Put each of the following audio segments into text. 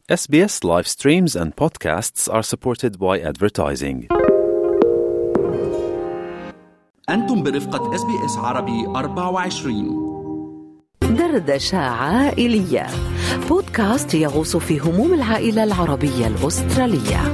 SBS live streams and podcasts are supported by advertising. أنتم برفقة اس بي اس عربي 24 دردشة عائلية بودكاست يغوص في هموم العائلة العربية الأسترالية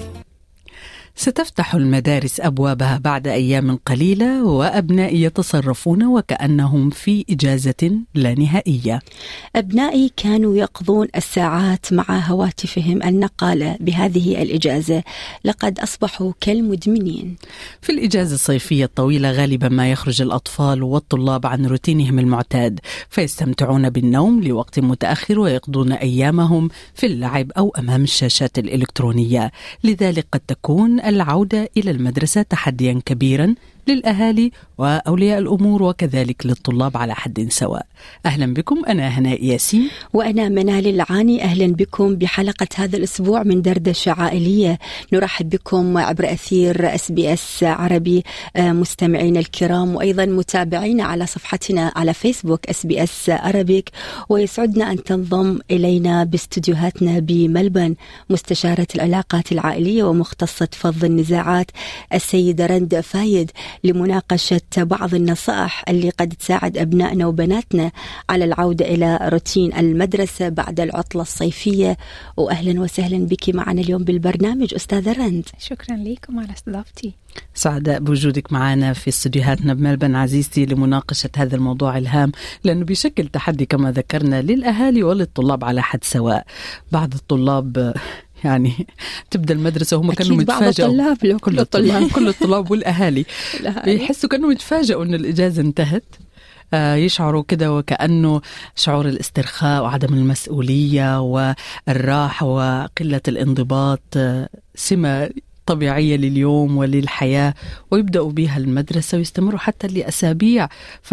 ستفتح المدارس ابوابها بعد ايام قليله وابنائي يتصرفون وكانهم في اجازه لا نهائيه. أبنائي كانوا يقضون الساعات مع هواتفهم النقالة بهذه الإجازة لقد أصبحوا كالمدمنين في الاجازه الصيفيه الطويله غالبا ما يخرج الاطفال والطلاب عن روتينهم المعتاد فيستمتعون بالنوم لوقت متاخر ويقضون ايامهم في اللعب او امام الشاشات الالكترونيه، لذلك قد تكون العوده الى المدرسه تحديا كبيرا للاهالي واولياء الامور وكذلك للطلاب على حد سواء. اهلا بكم انا هناء ياسين وأنا منال العاني أهلا بكم بحلقة هذا الأسبوع من دردشة عائلية نرحب بكم عبر أثير اس بي اس عربي آه، مستمعينا الكرام وأيضا متابعينا على صفحتنا على فيسبوك اس بي اس عربيك ويسعدنا أن تنضم إلينا باستديوهاتنا بملبن مستشارة العلاقات العائلية ومختصة فض النزاعات السيدة رند فايد لمناقشة بعض النصائح اللي قد تساعد أبنائنا وبناتنا على العودة إلى روتين المدرسة بعد العطلة الصيفية وأهلا وسهلا بك معنا اليوم بالبرنامج أستاذة رند شكرا لكم على استضافتي سعداء بوجودك معنا في استديوهاتنا بملبن عزيزتي لمناقشة هذا الموضوع الهام لأنه بيشكل تحدي كما ذكرنا للأهالي وللطلاب على حد سواء بعض الطلاب آه، يعني تبدا المدرسه وهم كانوا أكيد بعض متفاجئوا الطلاب لو كل الطلاب كل الطلاب والاهالي الأهالي. بيحسوا كانهم يتفاجئوا ان الاجازه انتهت آه، يشعروا كده وكأنه شعور الاسترخاء وعدم المسؤولية والراحة وقلة الانضباط آه، سمة طبيعية لليوم وللحياة ويبدأوا بها المدرسة ويستمروا حتى لأسابيع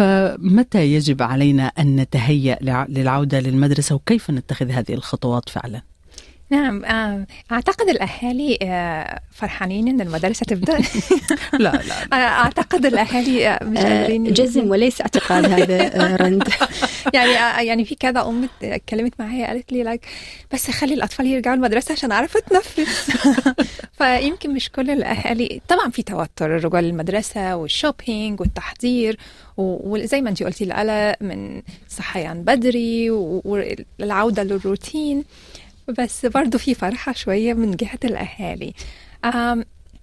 فمتى يجب علينا أن نتهيأ لع- للعودة للمدرسة وكيف نتخذ هذه الخطوات فعلا نعم آه، أعتقد الأهالي آه، فرحانين إن المدرسة تبدأ لا لا أنا أعتقد الأهالي آه، مش آه، قادرين جزم وليس اعتقاد هذا آه، رند يعني آه، يعني في كذا أم اتكلمت معايا قالت لي لك بس خلي الأطفال يرجعوا المدرسة عشان أعرف أتنفس فيمكن مش كل الأهالي طبعا في توتر الرجوع للمدرسة والشوبينج والتحضير و- وزي ما أنت قلتي القلق من صحيان بدري و- والعودة للروتين بس برضو في فرحة شوية من جهة الأهالي أم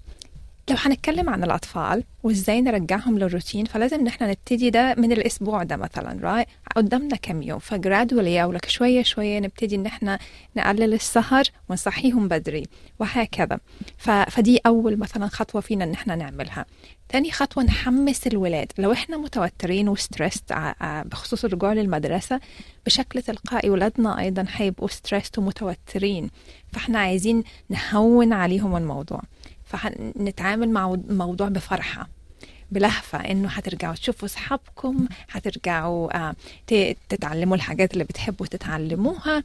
لو هنتكلم عن الأطفال وإزاي نرجعهم للروتين فلازم نحن نبتدي ده من الأسبوع ده مثلا راي قدامنا كم يوم فجرادولي أو لك شوية شوية نبتدي إن احنا نقلل السهر ونصحيهم بدري وهكذا ف... فدي أول مثلا خطوة فينا إن احنا نعملها تاني خطوة نحمس الولاد لو احنا متوترين وستريسد بخصوص الرجوع للمدرسة بشكل تلقائي ولادنا أيضا هيبقوا ستريسد ومتوترين فاحنا عايزين نهون عليهم الموضوع فنتعامل مع الموضوع بفرحة بلهفة انه هترجعوا تشوفوا اصحابكم هترجعوا آه، ت- تتعلموا الحاجات اللي بتحبوا تتعلموها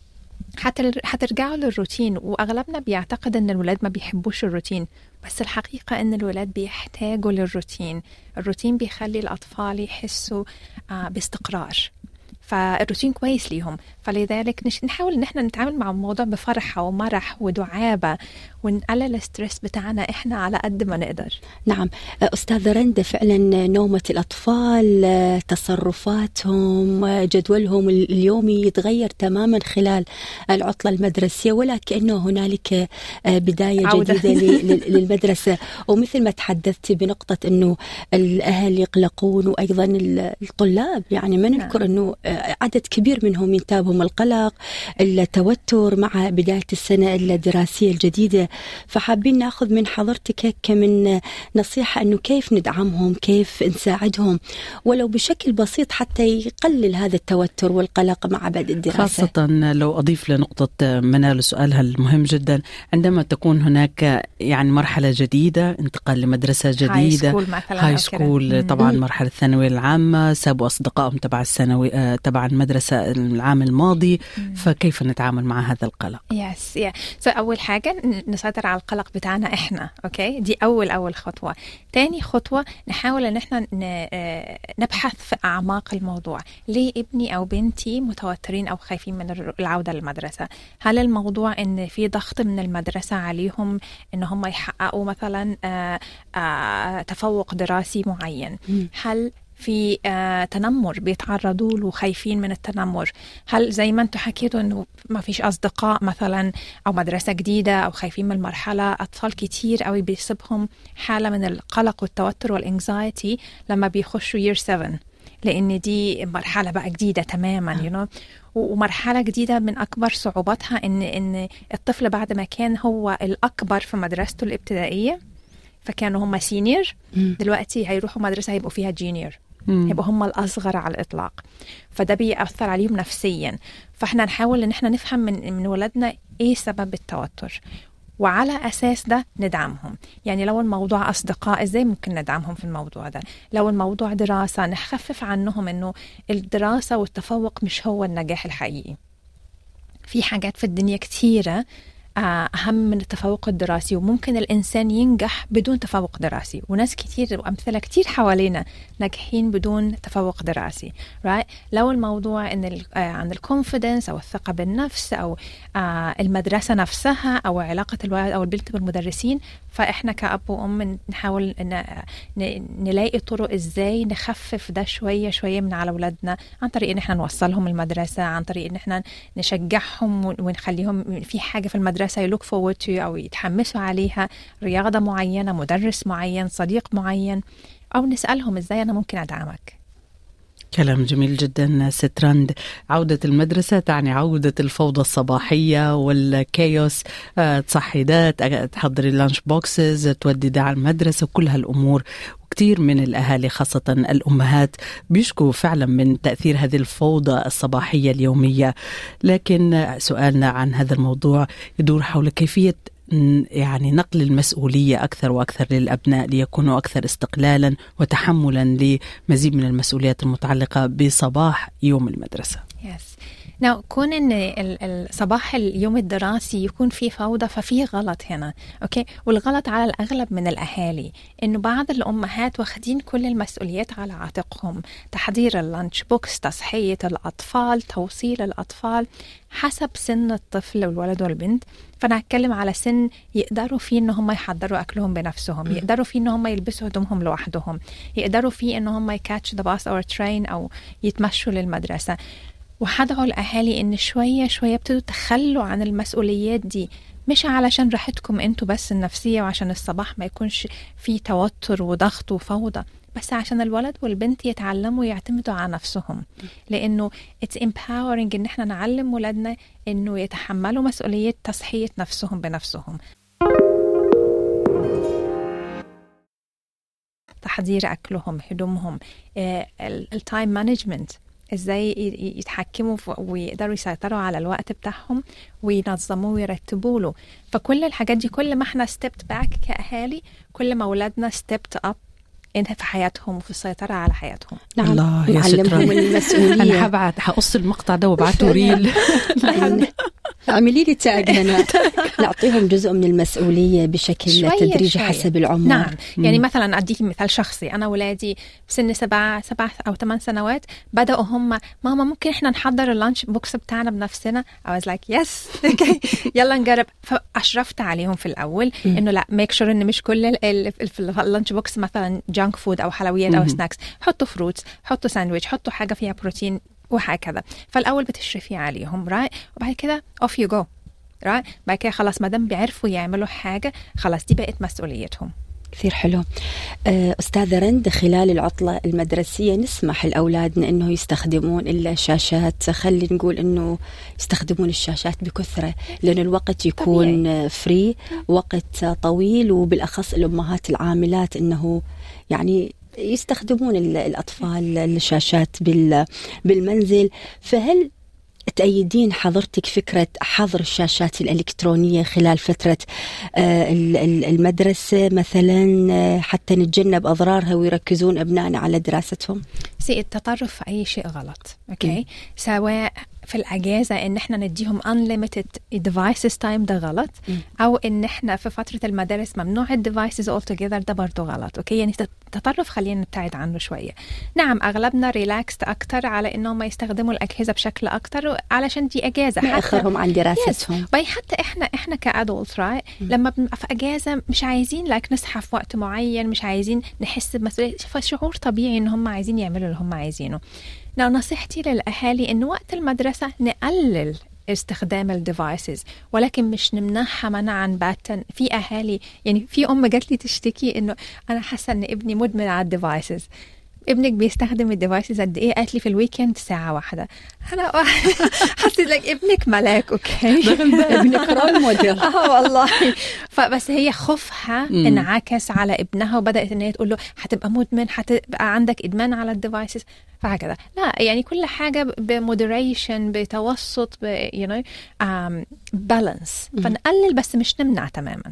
هتر- هترجعوا للروتين واغلبنا بيعتقد ان الولاد ما بيحبوش الروتين بس الحقيقة ان الولاد بيحتاجوا للروتين الروتين بيخلي الاطفال يحسوا آه، باستقرار فالروتين كويس ليهم فلذلك نش- نحاول ان احنا نتعامل مع الموضوع بفرحة ومرح ودعابة ونقلل الستريس بتاعنا احنا على قد ما نقدر نعم أستاذة رندة فعلا نومة الأطفال آه، تصرفاتهم آه، جدولهم اليومي يتغير تماما خلال العطلة المدرسية ولا كأنه هنالك آه، بداية عودة. جديدة ل- ل- للمدرسة ومثل ما تحدثتي بنقطة أنه الأهل يقلقون وأيضا ال- الطلاب يعني ما ننكر أنه آه، عدد كبير منهم ينتابهم القلق التوتر مع بداية السنة الدراسية الجديدة فحابين ناخذ من حضرتك هيك من نصيحة أنه كيف ندعمهم كيف نساعدهم ولو بشكل بسيط حتى يقلل هذا التوتر والقلق مع بدء الدراسة خاصة لو أضيف لنقطة منال سؤالها المهم جدا عندما تكون هناك يعني مرحلة جديدة انتقال لمدرسة هاي جديدة سكول مثلا هاي أو كده. سكول مم. طبعا مرحلة الثانوية العامة سابوا أصدقائهم تبع الثانوي آه، تبع المدرسة العام الماضي فكيف نتعامل مع هذا القلق يس يا سو اول حاجه ن- نسيطر على القلق بتاعنا احنا اوكي دي اول اول خطوه تاني خطوه نحاول ان احنا ن- آه، نبحث في اعماق الموضوع ليه ابني او بنتي متوترين او خايفين من الر- العوده للمدرسه هل الموضوع ان في ضغط من المدرسه عليهم ان هم يحققوا مثلا آه، آه، تفوق دراسي معين هل في آه تنمر بيتعرضوا له خايفين من التنمر هل زي ما انتم حكيتوا انه ما فيش اصدقاء مثلا او مدرسه جديده او خايفين من المرحله اطفال كتير قوي بيصيبهم حاله من القلق والتوتر والانكزايتي لما بيخشوا يير 7 لان دي مرحله بقى جديده تماما يو you know? و- ومرحله جديده من اكبر صعوباتها ان ان الطفل بعد ما كان هو الاكبر في مدرسته الابتدائيه فكانوا هم سينيور دلوقتي هيروحوا مدرسه هيبقوا فيها جونيور مم. يبقوا هم الاصغر على الاطلاق فده بيأثر عليهم نفسيا فاحنا نحاول ان احنا نفهم من من ولادنا ايه سبب التوتر وعلى اساس ده ندعمهم يعني لو الموضوع اصدقاء ازاي ممكن ندعمهم في الموضوع ده لو الموضوع دراسه نخفف عنهم انه الدراسه والتفوق مش هو النجاح الحقيقي في حاجات في الدنيا كتيرة آه، أهم من التفوق الدراسي وممكن الإنسان ينجح بدون تفوق دراسي وناس كتير وأمثلة كتير حوالينا ناجحين بدون تفوق دراسي right? لو الموضوع إن ال- آه، عن الكونفيدنس أو الثقة بالنفس أو آه، المدرسة نفسها أو علاقة الولد أو البنت بالمدرسين فإحنا كأب وأم نحاول ن- ن- نلاقي طرق إزاي نخفف ده شوية شوية من على أولادنا عن طريق إن إحنا نوصلهم المدرسة عن طريق إن إحنا نشجعهم ون- ونخليهم في حاجة في المدرسة يلوك فورورد تو أو يتحمسوا عليها رياضة معينة مدرس معين صديق معين أو نسألهم إزاي أنا ممكن أدعمك كلام جميل جدا ست رند عودة المدرسة تعني عودة الفوضى الصباحية والكايوس آه، تصحي ده تأ- تحضري اللانش بوكسز تودي ده على المدرسة كل هالأمور وكثير من الأهالي خاصة الأمهات بيشكوا فعلا من تأثير هذه الفوضى الصباحية اليومية لكن سؤالنا عن هذا الموضوع يدور حول كيفية ن- يعني نقل المسؤولية أكثر وأكثر للأبناء ليكونوا أكثر استقلالا وتحملا لمزيد من المسؤوليات المتعلقة بصباح يوم المدرسة يس ناو كون ان ال- ال- صباح اليوم الدراسي يكون فيه فوضى ففي غلط هنا اوكي والغلط على الاغلب من الاهالي انه بعض الامهات واخدين كل المسؤوليات على عاتقهم تحضير اللانش بوكس تصحيه الاطفال توصيل الاطفال حسب سن الطفل والولد والبنت فانا هتكلم على سن يقدروا فيه ان هم يحضروا اكلهم بنفسهم يقدروا فيه ان هم يلبسوا هدومهم لوحدهم يقدروا فيه ان هم يكاتش ذا باص او ترين او يتمشوا للمدرسه وهدعوا الأهالي إن شوية شوية ابتدوا تخلوا عن المسؤوليات دي مش علشان راحتكم انتوا بس النفسية وعشان الصباح ما يكونش في توتر وضغط وفوضى بس عشان الولد والبنت يتعلموا يعتمدوا على نفسهم لأنه it's empowering إن احنا نعلم ولادنا إنه يتحملوا مسؤولية تصحية نفسهم بنفسهم تحضير أكلهم هدومهم التايم مانجمنت ازاي ي- ي- يتحكموا في- ويقدروا يسيطروا على الوقت بتاعهم وينظموه ويرتبوا له فكل الحاجات دي كل ما احنا ستيبت باك كأهالي كل ما اولادنا ستيبت اب في حياتهم وفي السيطرة على حياتهم نعم الله يا سترة. نعلمهم أنا المسؤولية حبعت حقص المقطع ده وابعته ريل اعملي لي تاج هنا نعطيهم جزء من المسؤولية بشكل شوية تدريجي شوية. حسب العمر نعم يعني مثلا اديك مثال شخصي انا ولادي بسن سبع سبع او ثمان سنوات بداوا هم ماما ممكن احنا نحضر اللانش بوكس بتاعنا بنفسنا I was like yes okay. يلا نجرب فاشرفت عليهم في الاول انه لا ميك شور ان مش كل ال- ال- في اللانش بوكس مثلا جانك فود او حلويات او مهم. سناكس حطوا فروتس حطوا ساندويتش حطوا حاجه فيها بروتين وهكذا فالاول بتشرفي عليهم رايت وبعد كده اوف يو جو رايت بعد كده خلاص ما دام بيعرفوا يعملوا حاجه خلاص دي بقت مسؤوليتهم كثير حلو آه، أستاذة رند خلال العطلة المدرسية نسمح لأولادنا أنه يستخدمون الشاشات خلي نقول أنه يستخدمون الشاشات بكثرة لأن الوقت يكون فري وقت طويل وبالأخص الأمهات العاملات أنه يعني يستخدمون ال- الأطفال الشاشات بال- بالمنزل فهل تأيدين حضرتك فكرة حظر الشاشات الإلكترونية خلال فترة آه، ال- ال- المدرسة مثلا آه، حتى نتجنب أضرارها ويركزون أبنائنا على دراستهم بصي التطرف في اي شيء غلط اوكي سواء في الاجازه ان احنا نديهم unlimited devices time ده غلط او ان احنا في فتره المدارس ممنوع الديفايسز all together ده برضه غلط اوكي يعني التطرف خلينا نبتعد عنه شويه نعم اغلبنا ريلاكست اكتر على انهم يستخدموا الاجهزه بشكل اكتر علشان دي اجازه ما اخرهم عن دراستهم باي حتى احنا احنا كادولت رايت لما بنبقى في اجازه مش عايزين لايك نصحى في وقت معين مش عايزين نحس بمسؤوليه فشعور طبيعي ان هم عايزين يعملوا اللي هم عايزينه لو نصيحتي للأهالي إن وقت المدرسة نقلل استخدام الديفايسز ولكن مش نمنعها منعا باتا في اهالي يعني في ام جات لي تشتكي انه انا حاسه ان ابني مدمن على الديفايسز ابنك بيستخدم الديفايسز قد ايه قالت لي في الويكند ساعه واحده انا حسيت لك ابنك ملاك اوكي ابنك رول موديل اه والله فبس هي خوفها انعكس على ابنها وبدات ان هي تقول له هتبقى مدمن هتبقى عندك ادمان على الديفايسز فهكذا لا يعني كل حاجه بمودريشن بتوسط ب you know بالانس فنقلل بس مش نمنع تماما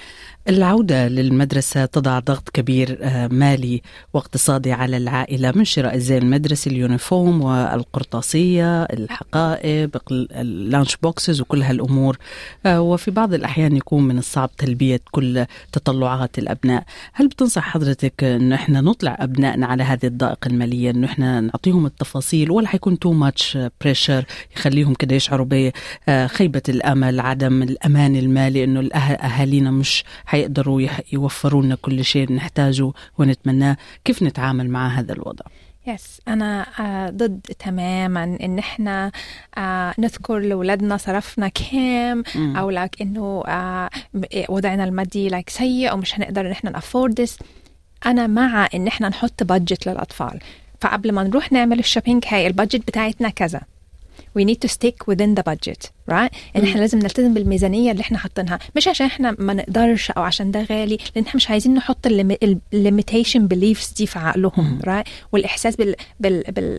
العودة للمدرسة تضع ضغط كبير مالي واقتصادي على العائلة من شراء الزي المدرسي اليونيفورم والقرطاسية الحقائب اللانش بوكسز وكل هالأمور وفي بعض الأحيان يكون من الصعب تلبية كل تطلعات الأبناء هل بتنصح حضرتك أن احنا نطلع أبنائنا على هذه الضائقة المالية أنه احنا نعطيهم التفاصيل ولا حيكون تو ماتش بريشر يخليهم كده يشعروا بخيبة الأمل عدم الأمان المالي أنه أهالينا مش حيقدروا يوفروا لنا كل شيء نحتاجه ونتمناه كيف نتعامل مع هذا الوضع يس انا آه ضد تماما ان احنا آه نذكر لاولادنا صرفنا كام او لك انه آه وضعنا المادي لك سيء او مش هنقدر ان احنا نافورد انا مع ان احنا نحط بادجت للاطفال فقبل ما نروح نعمل الشوبينج هاي البادجت بتاعتنا كذا we need to stick within the budget right ان احنا لازم نلتزم بالميزانيه اللي احنا حاطينها مش عشان احنا ما نقدرش او عشان ده غالي لان احنا مش عايزين نحط الليميتيشن بeliefs دي في عقلهم right والاحساس بال بال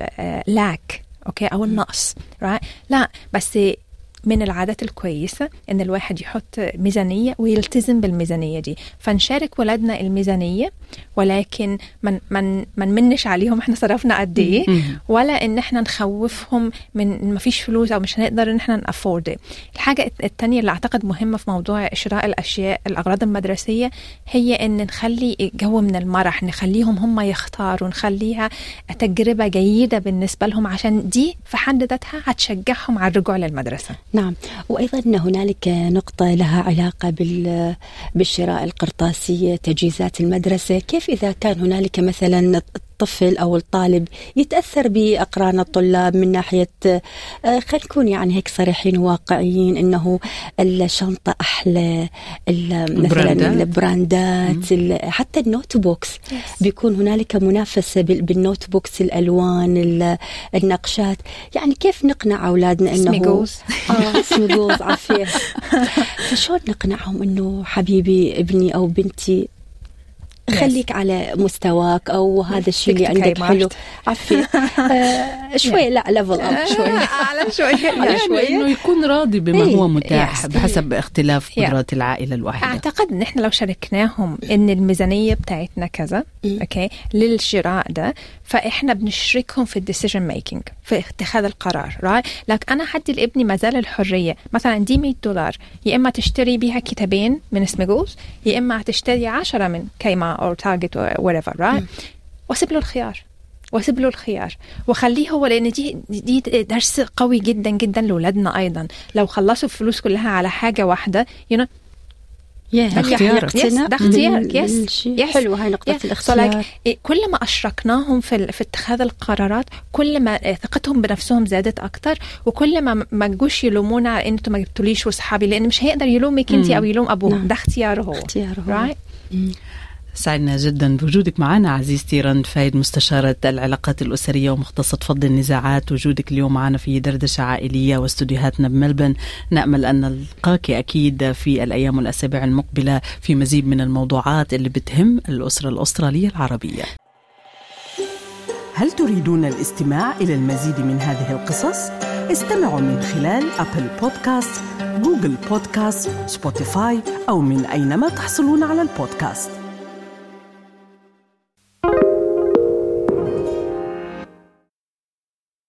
باللاك اوكي او النقص right لا بس من العادات الكويسة إن الواحد يحط ميزانية ويلتزم بالميزانية دي فنشارك ولادنا الميزانية ولكن من من من منش عليهم احنا صرفنا قد ايه ولا ان احنا نخوفهم من ما فيش فلوس او مش هنقدر ان احنا نافورد الحاجة الثانية اللي اعتقد مهمة في موضوع شراء الاشياء الاغراض المدرسية هي ان نخلي جو من المرح نخليهم هم يختاروا نخليها تجربة جيدة بالنسبة لهم عشان دي في حد ذاتها هتشجعهم على الرجوع للمدرسة نعم وأيضا هنالك نقطة لها علاقة بالشراء القرطاسية تجهيزات المدرسة كيف إذا كان هنالك مثلا الطفل او الطالب يتاثر باقران الطلاب من ناحيه خلينا نكون يعني هيك صريحين واقعيين انه الشنطه احلى مثلا البراندات حتى النوت بوكس بيكون هنالك منافسه بالنوت بوكس الالوان النقشات يعني كيف نقنع اولادنا انه سميجوز اه سميجوز عافيه فشلون نقنعهم انه حبيبي ابني او بنتي خليك على مستواك او هذا الشيء اللي عندك حلو عفي آه شوي لا ليفل اب شوي اعلى شوي يعني شوي انه يكون راضي بما هو متاح بحسب اختلاف قدرات العائله الواحده اعتقد ان احنا لو شاركناهم ان الميزانيه بتاعتنا كذا اوكي للشراء ده فاحنا بنشركهم في الديسيجن ميكينج في اتخاذ القرار رايت لك انا حدي لابني مازال الحريه مثلا دي 100 دولار يا اما تشتري بيها كتابين من سميجوز يا اما هتشتري 10 من كيما او تارجت whatever right واسيب له الخيار واسيب له الخيار وخليه هو لان دي دي درس قوي جدا جدا لاولادنا ايضا لو خلصوا الفلوس كلها على حاجه واحده you know ده اختيارك يس ده اختيارك يس حلو هاي نقطة الاختيار كل ما أشركناهم في, في اتخاذ القرارات كل ما ثقتهم بنفسهم زادت أكتر وكل ما ما تجوش يلومونا على أنتوا ما جبتوليش وصحابي لأن مش هيقدر يلومك أنت أو يلوم أبوه نعم. ده اختياره هو اختياره هو right? سعدنا جدا بوجودك معنا عزيزتي رند فايد مستشارة العلاقات الأسرية ومختصة فض النزاعات وجودك اليوم معنا في دردشة عائلية واستوديوهاتنا بملبن نأمل أن نلقاك أكيد في الأيام والأسابيع المقبلة في مزيد من الموضوعات اللي بتهم الأسرة الأسترالية العربية هل تريدون الاستماع إلى المزيد من هذه القصص؟ استمعوا من خلال أبل بودكاست، جوجل بودكاست، سبوتيفاي أو من أينما تحصلون على البودكاست